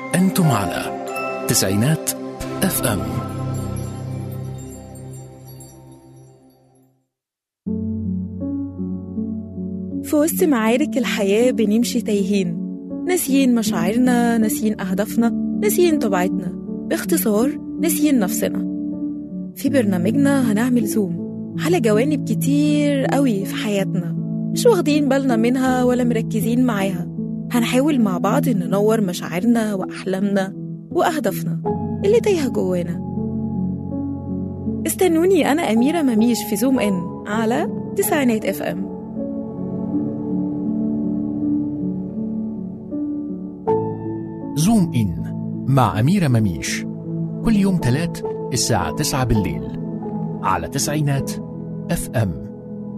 أنتم على تسعينات اف ام في وسط معارك الحياة بنمشي تايهين ناسيين مشاعرنا ناسيين أهدافنا ناسيين طبيعتنا باختصار ناسيين نفسنا في برنامجنا هنعمل زوم على جوانب كتير قوي في حياتنا مش واخدين بالنا منها ولا مركزين معاها هنحاول مع بعض ننور مشاعرنا وأحلامنا وأهدافنا اللي تايهة جوانا استنوني أنا أميرة مميش في زوم إن على تسعينات اف ام زوم إن مع أميرة مميش كل يوم تلات الساعة تسعة بالليل على تسعينات اف ام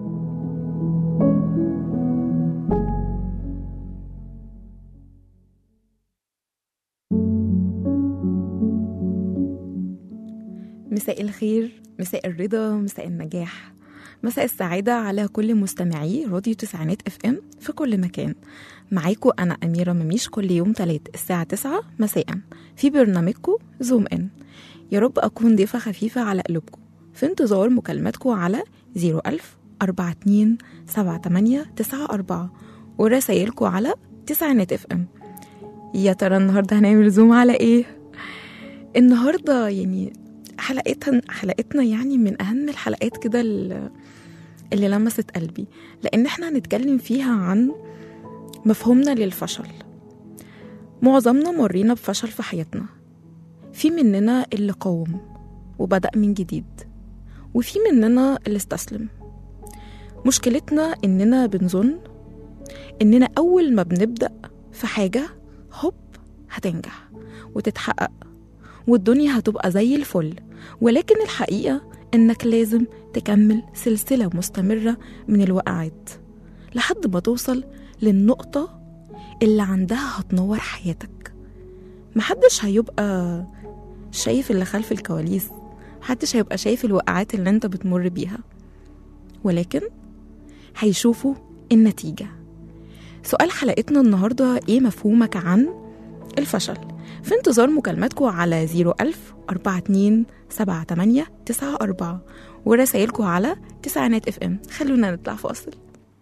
مساء الخير مساء الرضا مساء النجاح مساء السعادة على كل مستمعي راديو تسعينات اف ام في كل مكان معاكم أنا أميرة مميش كل يوم تلات الساعة تسعة مساء في برنامجكم زوم إن يا رب أكون ضيفة خفيفة على قلوبكم في انتظار مكالماتكم على 01000 42 78 94 ورسايلكم على تسعينات اف ام يا ترى النهارده هنعمل زوم على ايه؟ النهارده يعني حلقتها حلقتنا يعني من اهم الحلقات كده ال- اللي لمست قلبي لان احنا هنتكلم فيها عن مفهومنا للفشل معظمنا مرينا بفشل في حياتنا في مننا اللي قاوم وبدأ من جديد وفي مننا اللي استسلم مشكلتنا إننا بنظن إننا أول ما بنبدأ في حاجة هوب هتنجح وتتحقق والدنيا هتبقى زي الفل ولكن الحقيقة إنك لازم تكمل سلسلة مستمرة من الوقعات لحد ما توصل للنقطة اللي عندها هتنور حياتك محدش هيبقى شايف اللي خلف الكواليس محدش هيبقى شايف الوقعات اللي انت بتمر بيها ولكن هيشوفوا النتيجة سؤال حلقتنا النهاردة ايه مفهومك عن الفشل في انتظار مكالماتكم على 01000 42 78 94 ورسايلكم على تسعينات اف ام خلونا نطلع فاصل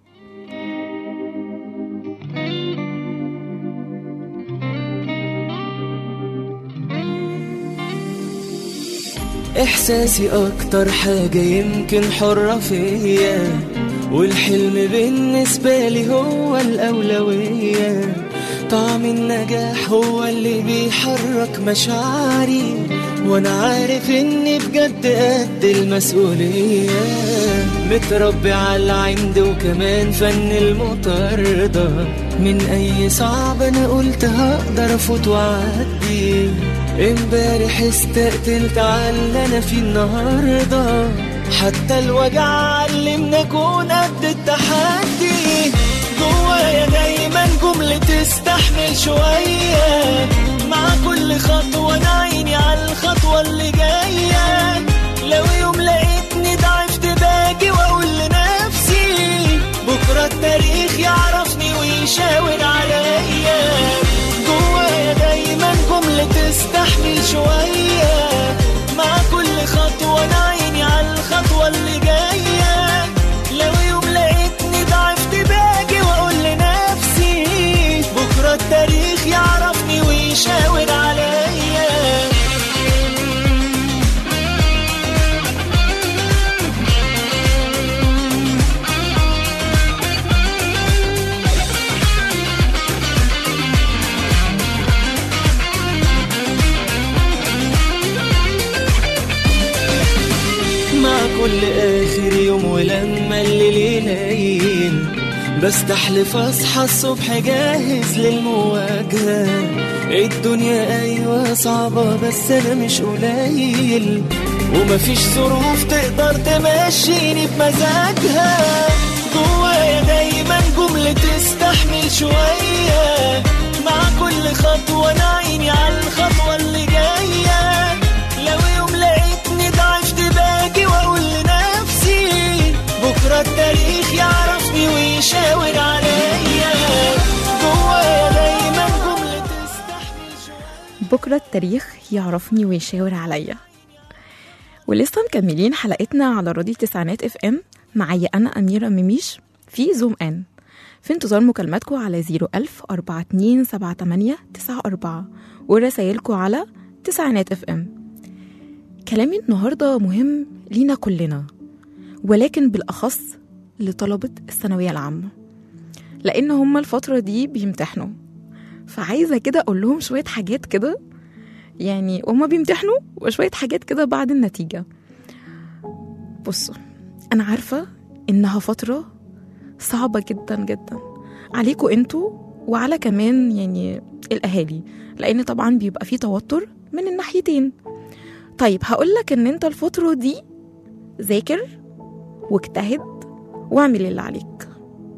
إحساسي أكتر حاجة يمكن حرة فيا والحلم بالنسبة لي هو الأولوية طعم النجاح هو اللي بيحرك مشاعري وأنا عارف إني بجد قد المسؤولية متربي على العند وكمان فن المطاردة من أي صعب أنا قلت هقدر أفوت وأعدي امبارح استقتلت على اللي انا فيه النهارده حتى الوجع علمنا اكون قد التحدي جوايا دايما جملة تستحمل شوية مع كل خطوة انا عيني على الخطوة اللي جاية لو يوم لقيتني ضعفت باجي واقول لنفسي بكرة التاريخ يعرفني ويشاور عليا جوايا دايما جملة تستحمل شوية مع كل خطوة أنا عيني على الخطوة اللي جاية لو يوم لقيتني ضعفت باجي وأقول لنفسي بكرة التاريخ يعرفني ويشاور عليا مع كل آخر يوم ولما الليل يلين بستحلف أصحى الصبح جاهز للمواجهة الدنيا أيوة صعبة بس أنا مش قليل ومفيش ظروف تقدر تمشيني بمزاجها جوايا دايما جملة تستحمل شوية مع كل خطوة أنا عيني على الخطوة اللي جاية لو يوم لقيتني ضعفت باجي واقول لنفسي بكره التاريخ يعرفني ويشاور عليا جوايا دايما جمله تستحمل شويه بكرة التاريخ يعرفني ويشاور عليا ولسه مكملين حلقتنا على راديو تسعينات اف ام معايا أنا أميرة ميميش في زوم ان في انتظار مكالماتكم على 01000 4278 94 ورسايلكم على تسعينات اف ام كلامي النهاردة مهم لينا كلنا ولكن بالأخص لطلبة الثانوية العامة لأن هما الفترة دي بيمتحنوا فعايزة كده أقول لهم شوية حاجات كده يعني هما بيمتحنوا وشوية حاجات كده بعد النتيجة بصوا أنا عارفة إنها فترة صعبة جدا جدا عليكوا انتوا وعلى كمان يعني الأهالي لأن طبعا بيبقى فيه توتر من الناحيتين طيب هقولك إن أنت الفترة دي ذاكر واجتهد واعمل اللي عليك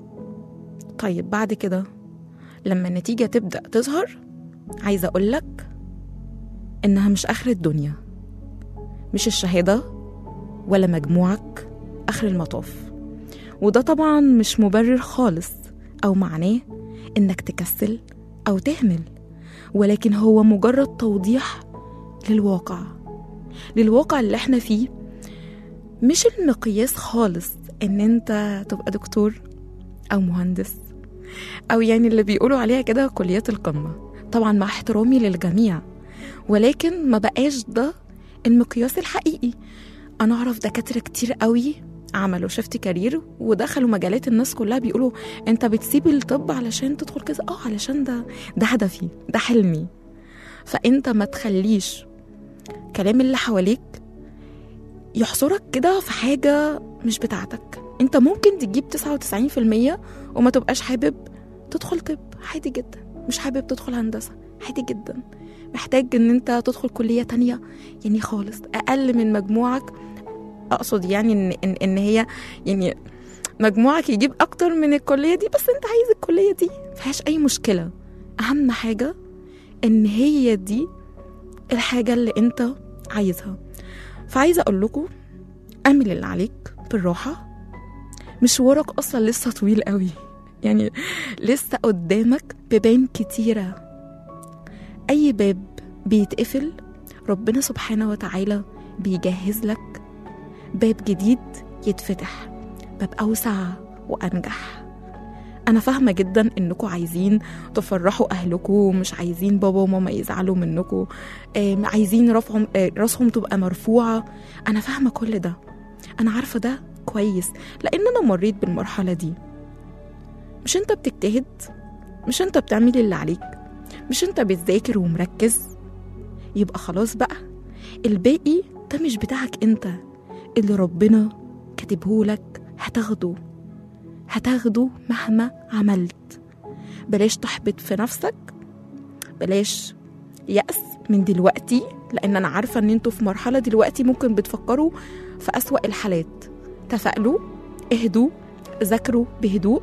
طيب بعد كده لما النتيجة تبدأ تظهر عايزة أقولك إنها مش آخر الدنيا مش الشهادة ولا مجموعك آخر المطاف وده طبعا مش مبرر خالص أو معناه إنك تكسل أو تهمل ولكن هو مجرد توضيح للواقع للواقع اللي احنا فيه مش المقياس خالص ان انت تبقى دكتور او مهندس او يعني اللي بيقولوا عليها كده كليات القمة طبعا مع احترامي للجميع ولكن ما بقاش ده المقياس الحقيقي انا اعرف دكاترة كتير قوي عملوا شفت كارير ودخلوا مجالات الناس كلها بيقولوا انت بتسيب الطب علشان تدخل كذا اه علشان ده ده هدفي ده حلمي فانت ما تخليش كلام اللي حواليك يحصرك كده في حاجة مش بتاعتك انت ممكن تجيب 99% وما تبقاش حابب تدخل طب عادي جدا مش حابب تدخل هندسة عادي جدا محتاج ان انت تدخل كلية تانية يعني خالص اقل من مجموعك اقصد يعني ان ان, إن هي يعني مجموعك يجيب اكتر من الكلية دي بس انت عايز الكلية دي مفيهاش اي مشكلة اهم حاجة ان هي دي الحاجة اللي انت عايزها فعايزة اقول لكم اعمل اللي عليك بالراحة مشوارك اصلا لسه طويل قوي يعني لسه قدامك بيبان كتيرة اي باب بيتقفل ربنا سبحانه وتعالى بيجهز لك باب جديد يتفتح باب اوسع وانجح انا فاهمه جدا انكم عايزين تفرحوا اهلكم ومش عايزين بابا وماما يزعلوا منكم آم، عايزين رفعهم آه، راسهم تبقى مرفوعه انا فاهمه كل ده انا عارفه ده كويس لان انا مريت بالمرحله دي مش انت بتجتهد مش انت بتعمل اللي عليك مش انت بتذاكر ومركز يبقى خلاص بقى الباقي ده مش بتاعك انت اللي ربنا كاتبهولك هتاخده هتاخده مهما عملت بلاش تحبط في نفسك بلاش يأس من دلوقتي لأن أنا عارفة إن انتوا في مرحلة دلوقتي ممكن بتفكروا في أسوأ الحالات تفائلوا اهدوا ذاكروا بهدوء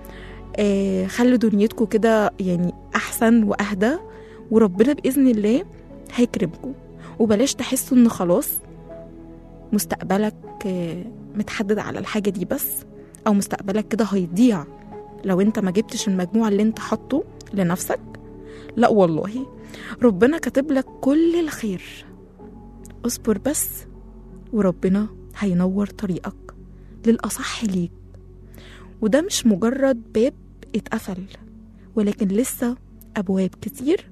آه خلوا دنيتكم كده يعني أحسن وأهدى وربنا بإذن الله هيكرمكم وبلاش تحسوا إن خلاص مستقبلك آه، متحدد على الحاجة دي بس أو مستقبلك كده هيضيع لو انت ما جبتش المجموع اللي انت حاطه لنفسك لا والله ربنا كاتب لك كل الخير اصبر بس وربنا هينور طريقك للأصح ليك وده مش مجرد باب اتقفل ولكن لسه أبواب كتير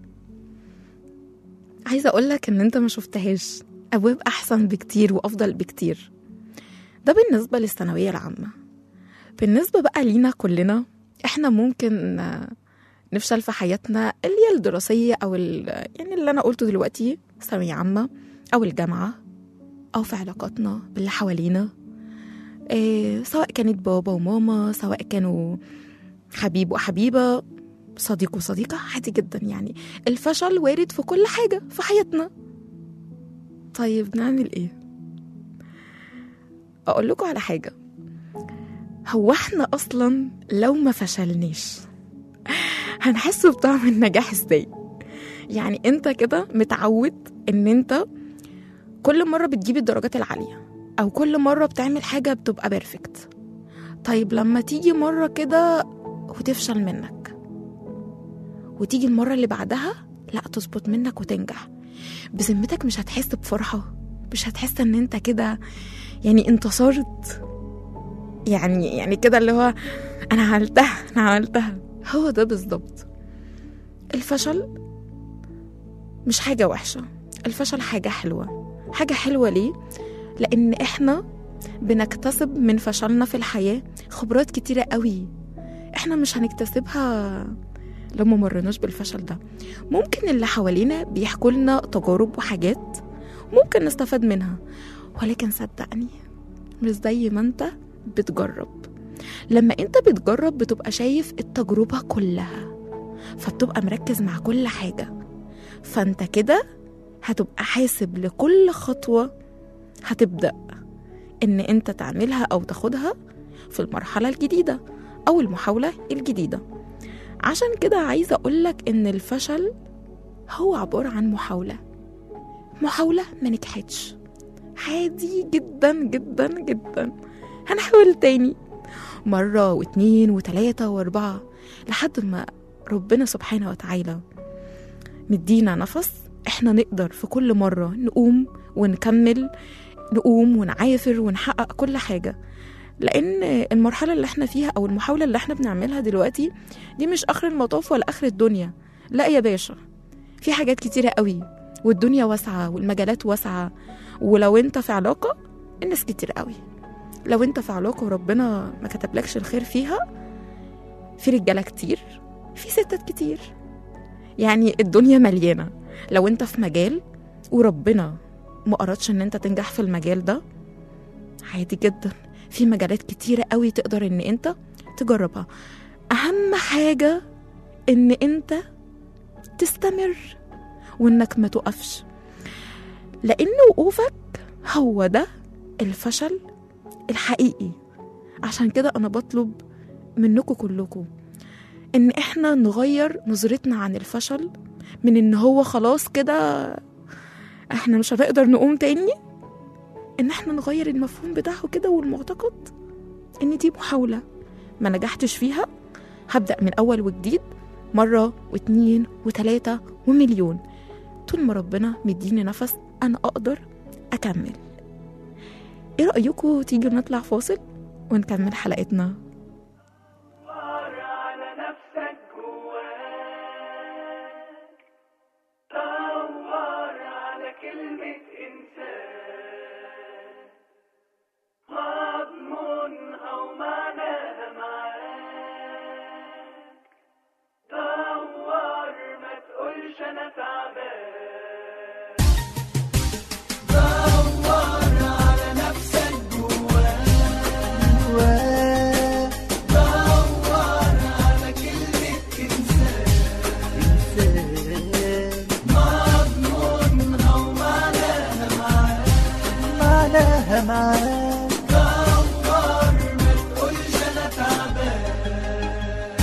عايزة أقولك إن أنت ما شفتهاش أبواب أحسن بكتير وأفضل بكتير ده بالنسبة للثانوية العامة بالنسبة بقى لينا كلنا احنا ممكن آه، نفشل في حياتنا اللي هي الدراسية أو ال- يعني اللي أنا قلته دلوقتي ثانوية عامة أو الجامعة أو في علاقاتنا باللي حوالينا إيه سواء كانت بابا وماما سواء كانوا حبيب وحبيبة صديق وصديقة عادي جدا يعني الفشل وارد في كل حاجة في حياتنا طيب نعمل ايه اقول لكم على حاجة هو احنا اصلا لو ما فشلناش هنحس بطعم النجاح ازاي يعني انت كده متعود ان انت كل مرة بتجيب الدرجات العالية او كل مرة بتعمل حاجة بتبقى بيرفكت طيب لما تيجي مرة كده وتفشل منك وتيجي المرة اللي بعدها لا تظبط منك وتنجح بذمتك مش هتحس بفرحة مش هتحس ان انت كده يعني انتصرت يعني يعني كده اللي هو انا عملتها انا عملتها هو ده بالظبط الفشل مش حاجة وحشة الفشل حاجة حلوة حاجة حلوة ليه؟ لأن إحنا بنكتسب من فشلنا في الحياة خبرات كتيرة قوي إحنا مش هنكتسبها لو ما مرناش بالفشل ده ممكن اللي حوالينا بيحكوا لنا تجارب وحاجات ممكن نستفاد منها ولكن صدقني مش زي ما انت بتجرب لما انت بتجرب بتبقى شايف التجربة كلها فبتبقى مركز مع كل حاجة فانت كده هتبقى حاسب لكل خطوة هتبدأ ان انت تعملها او تاخدها في المرحلة الجديدة او المحاولة الجديدة عشان كده عايزة أقولك إن الفشل هو عبارة عن محاولة محاولة ما نجحتش عادي جدا جدا جدا هنحاول تاني مرة واتنين وتلاتة واربعة لحد ما ربنا سبحانه وتعالى مدينا نفس احنا نقدر في كل مرة نقوم ونكمل نقوم ونعافر ونحقق كل حاجة لأن المرحلة اللي احنا فيها أو المحاولة اللي احنا بنعملها دلوقتي دي مش آخر المطاف ولا آخر الدنيا لا يا باشا في حاجات كتيرة قوي والدنيا واسعة والمجالات واسعة ولو انت في علاقة الناس كتير قوي لو انت في علاقة وربنا ما كتبلكش الخير فيها في رجالة كتير في ستات كتير يعني الدنيا مليانة لو انت في مجال وربنا ما أردش ان انت تنجح في المجال ده عادي جدا في مجالات كتيرة قوي تقدر ان انت تجربها اهم حاجة ان انت تستمر وانك ما تقفش لان وقوفك هو ده الفشل الحقيقي عشان كده انا بطلب منكم كلكم ان احنا نغير نظرتنا عن الفشل من ان هو خلاص كده احنا مش هنقدر نقوم تاني ان احنا نغير المفهوم بتاعه كده والمعتقد ان دي محاولة ما نجحتش فيها هبدأ من اول وجديد مرة واتنين وتلاتة ومليون طول ما ربنا مديني نفس انا اقدر اكمل ايه رأيكم تيجي نطلع فاصل ونكمل حلقتنا دور على نفسك جواك دور على كلمة إنسان مضمونها ومعناها معاك دور ما تقولش أنا تعبان دور على نفسك جواك دور على كلمة إنسان مضمونها ومعناها معناها معاك دور ما تقولش أنا تعبان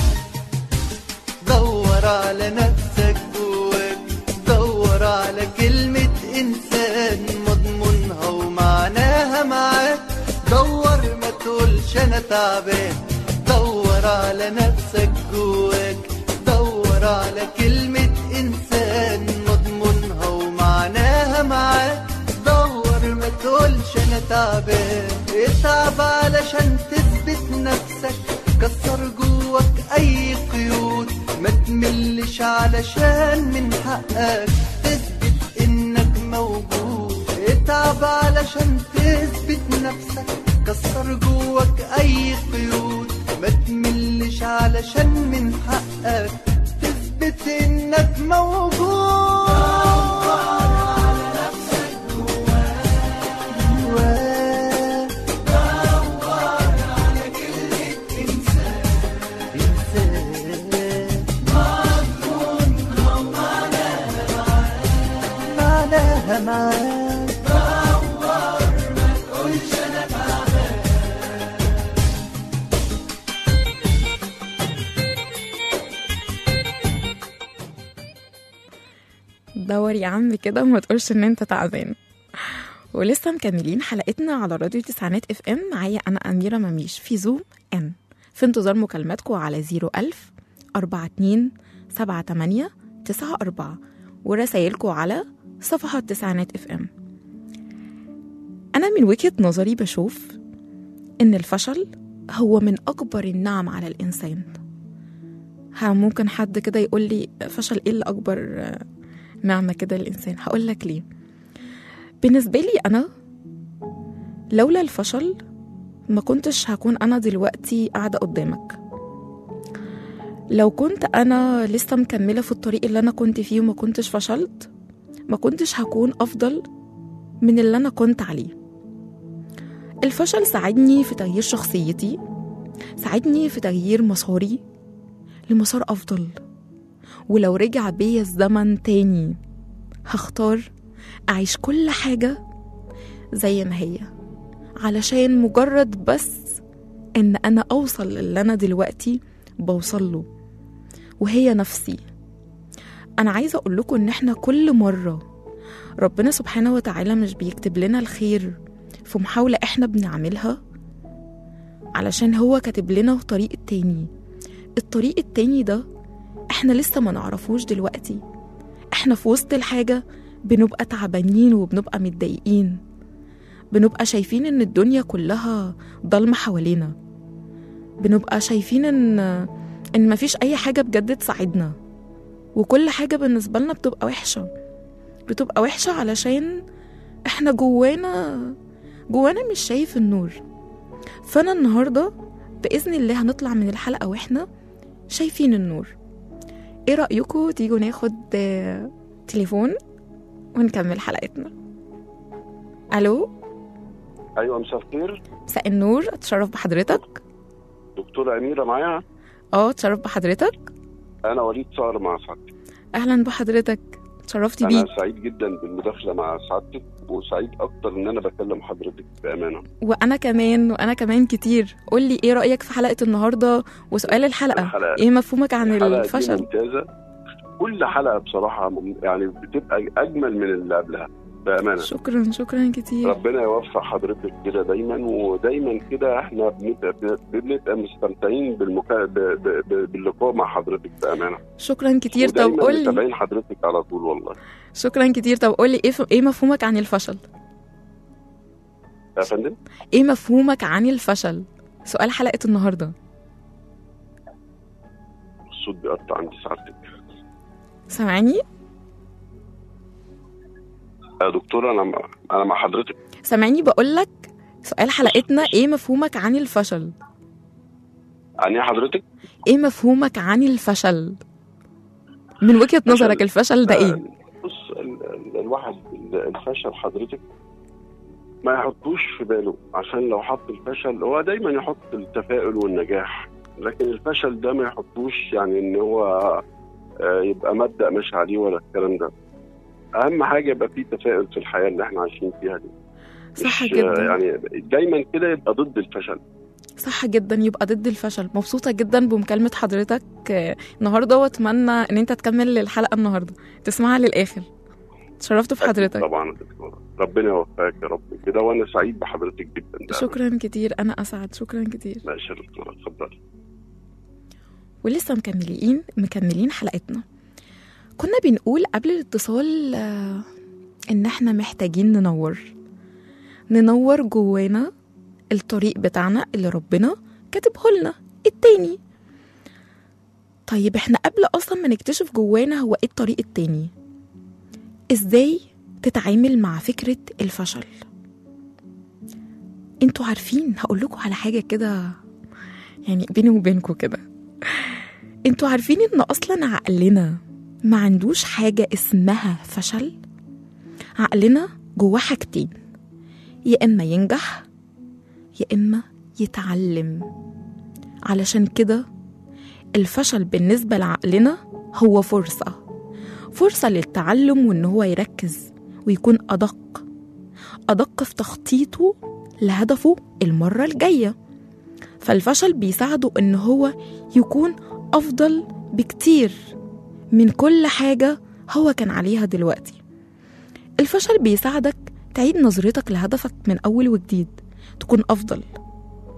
دور على نفسك جواك دور على كلمة إنسان مضمونها ومعناها معاك دور ما تقولش أنا تعبان دور على نفسك جواك دور على كلمة إنسان مضمونها ومعناها معاك دور ما تقولش أنا تعبان اتعب علشان تثبت نفسك كسر جواك أي قيود ما تملش علشان من حقك تثبت إنك موجود اتعب علشان تثبت نفسك كسر جواك أي قيود ما تملش علشان من حقك تثبت إنك موجود جواك إنسان معناها معاك دور يا عم كده وما تقولش ان انت تعبان ولسه مكملين حلقتنا على راديو تسعينات اف ام معايا انا اميره مميش في زوم ان في انتظار مكالماتكم على 01000 42 78 94 ورسايلكم على صفحة تسعينات اف ام أنا من وجهة نظري بشوف إن الفشل هو من أكبر النعم على الإنسان ها ممكن حد كده يقول لي فشل إيه اللي أكبر آه، نعمة كده للإنسان هقول لك ليه بالنسبة لي أنا لولا الفشل ما كنتش هكون أنا دلوقتي قاعدة قدامك لو كنت أنا لسه مكملة في الطريق اللي أنا كنت فيه وما كنتش فشلت ما كنتش هكون أفضل من اللي أنا كنت عليه الفشل ساعدني في تغيير شخصيتي ساعدني في تغيير مساري لمسار أفضل ولو رجع بيا الزمن تاني هختار أعيش كل حاجة زي ما هي علشان مجرد بس إن أنا أوصل للي أنا دلوقتي بوصل له وهي نفسي أنا عايزة أقول لكم إن إحنا كل مرة ربنا سبحانه وتعالى مش بيكتب لنا الخير في محاولة إحنا بنعملها علشان هو كاتب لنا طريق التاني الطريق التاني ده إحنا لسه ما نعرفوش دلوقتي إحنا في وسط الحاجة بنبقى تعبانين وبنبقى متضايقين بنبقى شايفين إن الدنيا كلها ضلمة حوالينا بنبقى شايفين إن إن مفيش أي حاجة بجد تساعدنا وكل حاجة بالنسبة لنا بتبقى وحشة بتبقى وحشة علشان احنا جوانا جوانا مش شايف النور فأنا النهاردة بإذن الله هنطلع من الحلقة واحنا شايفين النور ايه رأيكم تيجوا ناخد آه، تليفون ونكمل حلقتنا الو ايوه مساء الخير مساء النور اتشرف بحضرتك دكتوره اميره معايا اه اتشرف بحضرتك انا وليد صقر مع سعادتك اهلا بحضرتك اتشرفت انا بيك سعيد جدا بالمداخله مع سعادتك وسعيد اكتر ان انا بكلم حضرتك بامانه وانا كمان وانا كمان كتير قول لي ايه رايك في حلقه النهارده وسؤال الحلقه الحلقة- ايه مفهومك عن الحلقة دي الفشل ممتازه كل حلقه بصراحه مم- يعني بتبقى اجمل من اللي قبلها بامانه شكرا شكرا كتير ربنا يوفق حضرتك كده دايما ودايما كده احنا بنبقى بنبقى مستمتعين بالمكا... ب... ب... ب... باللقاء مع حضرتك بامانه شكرا كتير طب ودايما قول لي متابعين حضرتك على طول والله شكرا كتير طب قول لي ايه ف... ايه مفهومك عن الفشل يا فندم ايه مفهومك عن الفشل سؤال حلقه النهارده الصوت بيقطع عند سعادتك سامعني يا دكتور انا مع... انا مع حضرتك سامعني بقول لك سؤال حلقتنا ايه مفهومك عن الفشل عن ايه حضرتك ايه مفهومك عن الفشل من وجهه نظرك الفشل ده ايه بص ال... ال... الواحد ال- الفشل حضرتك ما يحطوش في باله عشان لو حط الفشل هو دايما يحط التفاؤل والنجاح لكن الفشل ده ما يحطوش يعني ان هو آه، يبقى مبدأ مش عليه ولا الكلام ده اهم حاجه يبقى فيه تفاؤل في الحياه اللي احنا عايشين فيها دي صح مش، آه، جدا يعني دايما كده يبقى ضد الفشل صح جدا يبقى ضد الفشل مبسوطة جدا بمكالمة حضرتك آه، النهاردة واتمنى ان انت تكمل الحلقة النهاردة تسمعها للآخر اتشرفت أكيد بحضرتك طبعا يا دكتور. ربنا يوفقك يا رب كده وانا سعيد بحضرتك جدا ده شكرا كتير انا اسعد شكرا كتير ماشي يا دكتور اتفضل ولسه مكملين مكملين حلقتنا كنا بنقول قبل الاتصال آه، ان احنا محتاجين ننور ننور جوانا الطريق بتاعنا اللي ربنا كاتبه لنا التاني طيب احنا قبل اصلا ما نكتشف جوانا هو ايه الطريق التاني ازاي تتعامل مع فكرة الفشل انتوا عارفين هقول لكم على حاجة كده يعني بيني وبينكم كده انتوا عارفين ان اصلا عقلنا ما عندوش حاجة اسمها فشل عقلنا جواه حاجتين يا اما ينجح يا اما يتعلم علشان كده الفشل بالنسبة لعقلنا هو فرصة فرصة للتعلم وان هو يركز ويكون ادق ادق في تخطيطه لهدفه المرة الجاية فالفشل بيساعده ان هو يكون افضل بكتير من كل حاجة هو كان عليها دلوقتي الفشل بيساعدك تعيد نظرتك لهدفك من أول وجديد تكون أفضل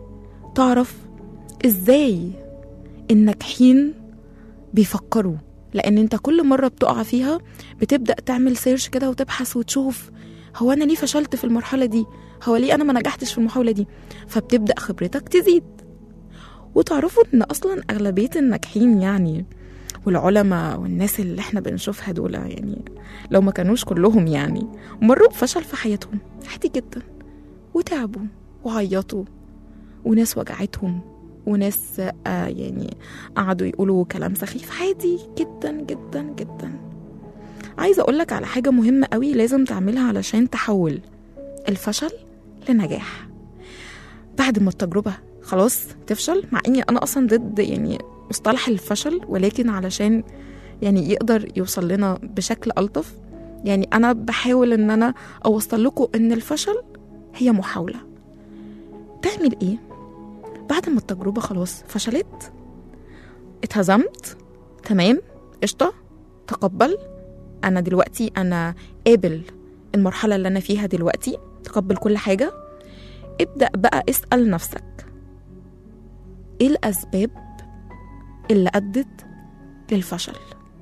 تعرف إزاي الناجحين بيفكروا لان انت كل مره بتقع فيها بتبدا تعمل سيرش كده وتبحث وتشوف هو انا ليه فشلت في المرحله دي هو ليه انا ما نجحتش في المحاوله دي فبتبدا خبرتك تزيد وتعرفوا ان اصلا اغلبيه الناجحين يعني والعلماء والناس اللي احنا بنشوفها دول يعني لو ما كانوش كلهم يعني مروا بفشل في حياتهم عادي جدا وتعبوا وعيطوا وناس وجعتهم وناس آه يعني قعدوا يقولوا كلام سخيف عادي جدا جدا جدا عايزه اقولك على حاجه مهمه قوي لازم تعملها علشان تحول الفشل لنجاح بعد ما التجربه خلاص تفشل مع اني انا اصلا ضد يعني مصطلح الفشل ولكن علشان يعني يقدر يوصل لنا بشكل الطف يعني انا بحاول ان انا اوصل لكم ان الفشل هي محاوله تعمل ايه بعد ما التجربه خلاص فشلت اتهزمت تمام قشطه تقبل انا دلوقتي انا قابل المرحله اللي انا فيها دلوقتي تقبل كل حاجه ابدا بقى اسال نفسك ايه الاسباب اللي ادت للفشل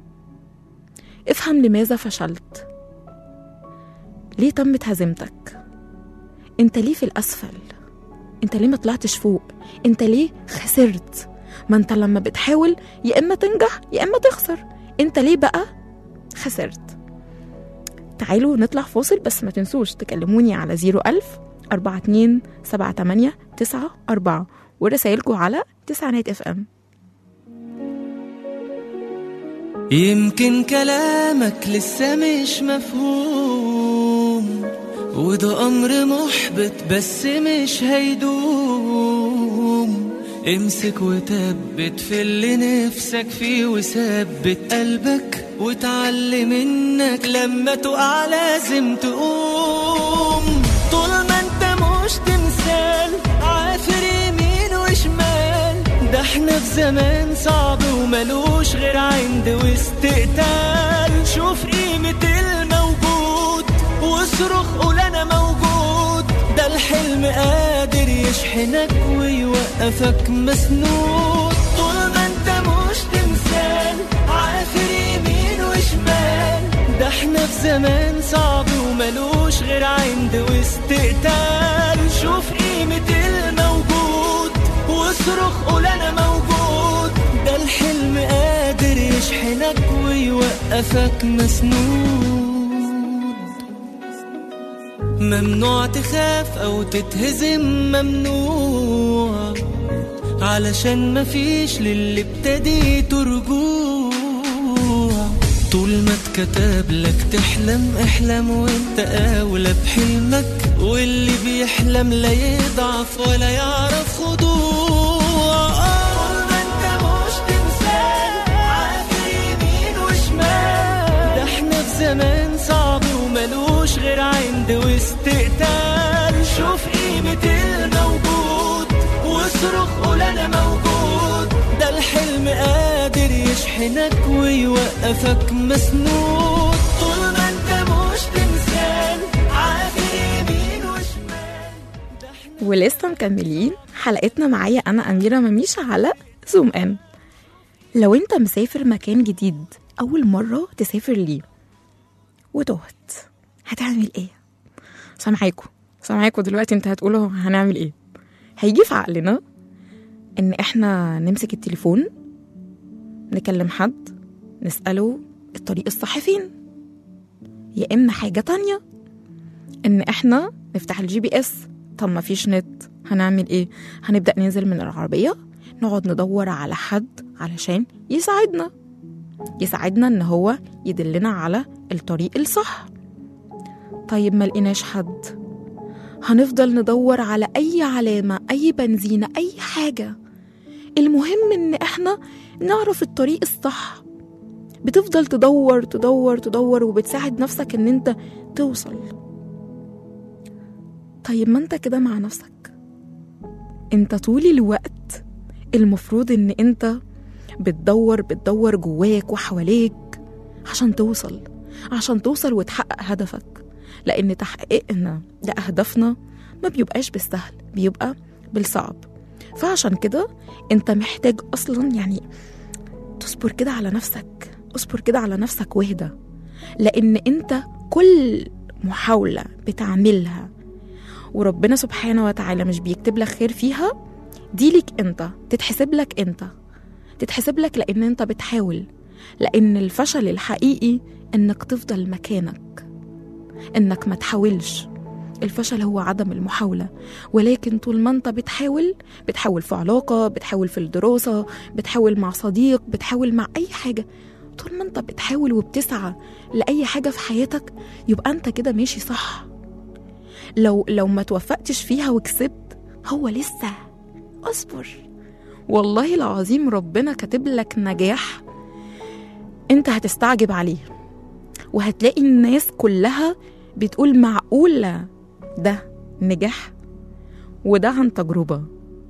افهم لماذا فشلت ليه تمت هزيمتك انت ليه في الاسفل انت ليه ما طلعتش فوق انت ليه خسرت ما انت لما بتحاول يا اما تنجح يا اما تخسر انت ليه بقى خسرت تعالوا نطلع فاصل بس ما تنسوش تكلموني على 01000 42 78 9 4 ورسايلكم على تسعينات اف ام يمكن كلامك لسه مش مفهوم وده أمر محبط بس مش هيدوم امسك وثبت في اللي نفسك فيه وثبت قلبك وتعلم انك لما تقع لازم تقوم طول ما انت مش تمثال عافر يمين وشمال ده احنا في زمان صعب وملوش غير عند واستقتال شوف قيمة الموجود واصرخ قول انا موجود ده الحلم قادر يشحنك ويوقفك مسنود طول ما انت مش تمثال عافر يمين وشمال ده احنا في زمان صعب وملوش غير عند واستقتال شوف قيمة الموجود واصرخ قول انا موجود ده الحلم قادر يشحنك ويوقفك مسنود ممنوع تخاف او تتهزم ممنوع علشان مفيش للي ابتديته رجوع طول ما اتكتب لك تحلم احلم وانت اولى بحلمك واللي بيحلم لا يضعف ولا يعرف خضوع طول ما انت مش تمثال عافر يمين وشمال ده احنا في زمان صعب وملوش غير عند واستقتال شوف قيمة الموجود واصرخ قول انا موجود ده الحلم قادر يشحنك ويوقفك مسنود طول ما انت مش تمثال عافر يمين وشمال ده احنا ولسه مكملين حلقتنا معايا انا اميره مميش على زوم ان لو انت مسافر مكان جديد اول مره تسافر ليه وتهت هتعمل ايه سامعاكوا سامعاكوا دلوقتي انت هتقولوا هنعمل ايه هيجي في عقلنا ان احنا نمسك التليفون نكلم حد نسأله الطريق الصح فين يا اما حاجة تانية ان احنا نفتح الجي بي اس طب ما فيش نت هنعمل ايه هنبدأ ننزل من العربية نقعد ندور على حد علشان يساعدنا يساعدنا ان هو يدلنا على الطريق الصح طيب ما لقيناش حد هنفضل ندور على اي علامة اي بنزينة اي حاجة المهم ان احنا نعرف الطريق الصح بتفضل تدور تدور تدور وبتساعد نفسك ان انت توصل طيب ما انت كده مع نفسك انت طول الوقت المفروض ان انت بتدور بتدور جواك وحواليك عشان توصل عشان توصل وتحقق هدفك لان تحقيقنا لأهدافنا ما بيبقاش بالسهل بيبقى بالصعب فعشان كده انت محتاج اصلا يعني تصبر كده على نفسك اصبر كده على نفسك واهدى لان انت كل محاولة بتعملها وربنا سبحانه وتعالى مش بيكتب لك خير فيها دي ليك انت تتحسب لك انت تتحسب لك لان انت بتحاول لان الفشل الحقيقي انك تفضل مكانك انك ما تحاولش الفشل هو عدم المحاولة ولكن طول ما انت بتحاول بتحاول في علاقة بتحاول في الدراسة بتحاول مع صديق بتحاول مع أي حاجة طول ما انت بتحاول وبتسعى لأي حاجة في حياتك يبقى انت كده ماشي صح لو لو ما توفقتش فيها وكسبت هو لسه اصبر والله العظيم ربنا كاتب لك نجاح انت هتستعجب عليه وهتلاقي الناس كلها بتقول معقولة ده نجح وده عن تجربة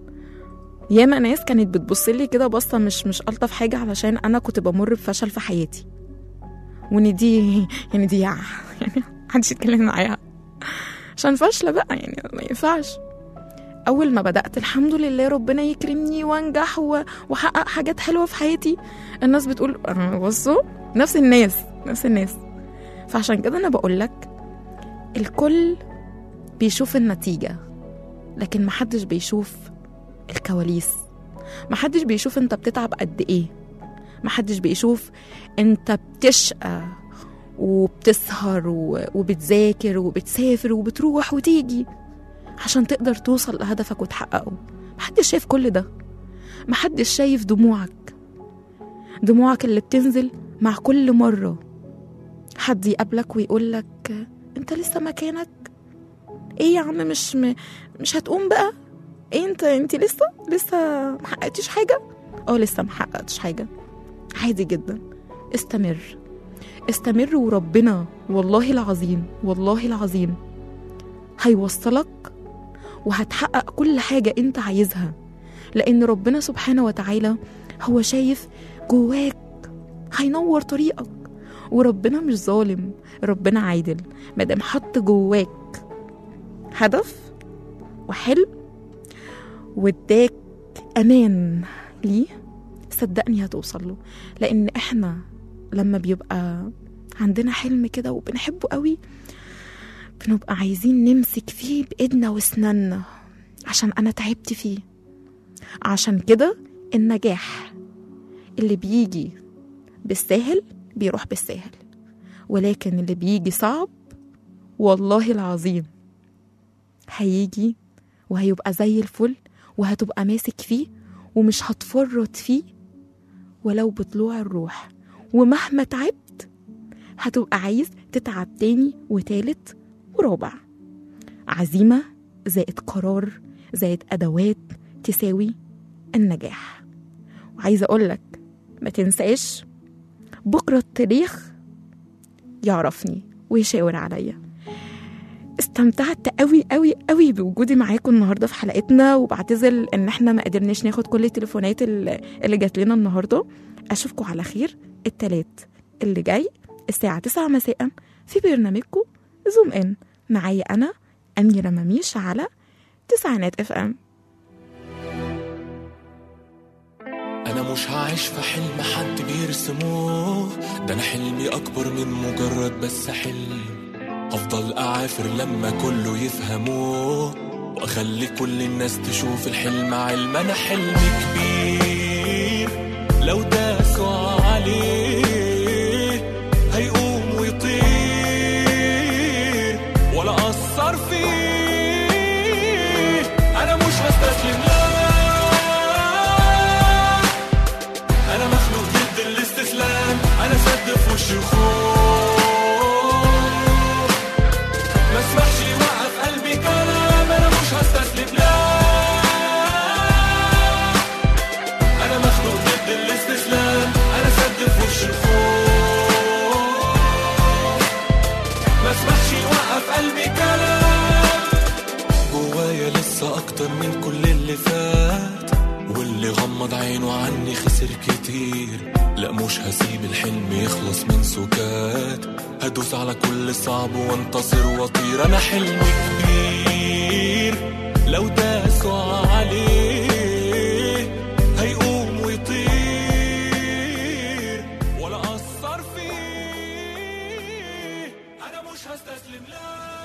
ياما ناس كانت بتبص لي كده بصة مش مش ألطف حاجة علشان أنا كنت بمر بفشل في حياتي وإن دي يعني دي يعني محدش يتكلم معايا عشان فاشلة بقى يعني ما ينفعش أول ما بدأت الحمد لله ربنا يكرمني وأنجح و- وأحقق حاجات حلوة في حياتي الناس بتقول أنا بصوا نفس الناس نفس الناس فعشان كده أنا بقولك الكل بيشوف النتيجة لكن محدش بيشوف الكواليس محدش بيشوف انت بتتعب قد ايه محدش بيشوف انت بتشقى وبتسهر و- وبتذاكر وبتسافر وبتروح وتيجي عشان تقدر توصل لهدفك وتحققه محدش شايف كل ده محدش شايف دموعك دموعك اللي بتنزل مع كل مرة حد يقابلك ويقولك انت لسه مكانك ايه يا عم مش م... مش هتقوم بقى ايه انت انت لسه لسه محققتش حاجة اه لسه محققتش حاجة عادي جدا استمر استمر وربنا والله العظيم والله العظيم هيوصلك وهتحقق كل حاجة انت عايزها لأن ربنا سبحانه وتعالى هو شايف جواك هينور طريقك وربنا مش ظالم ربنا عادل مادام حط جواك هدف وحلم واداك امان ليه صدقني هتوصل له لان احنا لما بيبقى عندنا حلم كده وبنحبه قوي بنبقى عايزين نمسك فيه بايدنا واسناننا عشان انا تعبت فيه عشان كده النجاح اللي بيجي بالساهل بيروح بالساهل ولكن اللي بيجي صعب والله العظيم هيجي وهيبقى زي الفل وهتبقى ماسك فيه ومش هتفرط فيه ولو بطلوع الروح ومهما تعبت هتبقى عايز تتعب تاني وتالت ورابع عزيمة زائد قرار زائد أدوات تساوي النجاح وعايزة أقولك ما تنساش بكرة التاريخ يعرفني ويشاور عليا استمتعت قوي قوي قوي بوجودي معاكم النهارده في حلقتنا وبعتذر ان احنا ما قدرناش ناخد كل التليفونات اللي اللي جات لنا النهارده اشوفكم على خير التلات اللي جاي الساعة 9 مساء في برنامجكم زوم ان معايا انا اميرة مميش على تسعينات اف ام انا مش هعيش في حلم حد بيرسموه ده انا حلمي اكبر من مجرد بس حلم هفضل اعافر لما كله يفهموه واخلي كل الناس تشوف الحلم علم انا حلم كبير لو داسوا عليه هيقوم ويطير ولا اثر فيه انا مش هستسلم لا انا مخلوق ضد الاستسلام انا سد في وش الخوف ما اسمحش يوقف قلبي كلام انا مش هستسلم لا انا مخلوق ضد الاستسلام انا سد في وش الخوف ما اسمحش يوقف قلبي كلام جوايا لسه اكتر من كل اللي فات واللي غمض عينه عني خسر كتير لا مش هسيب الحلم يخلص من سكات هدوس على كل صعب وانتصر واطير انا حلم كبير لو داسوا عليه هيقوم ويطير ولا أثر مش هستسلم لا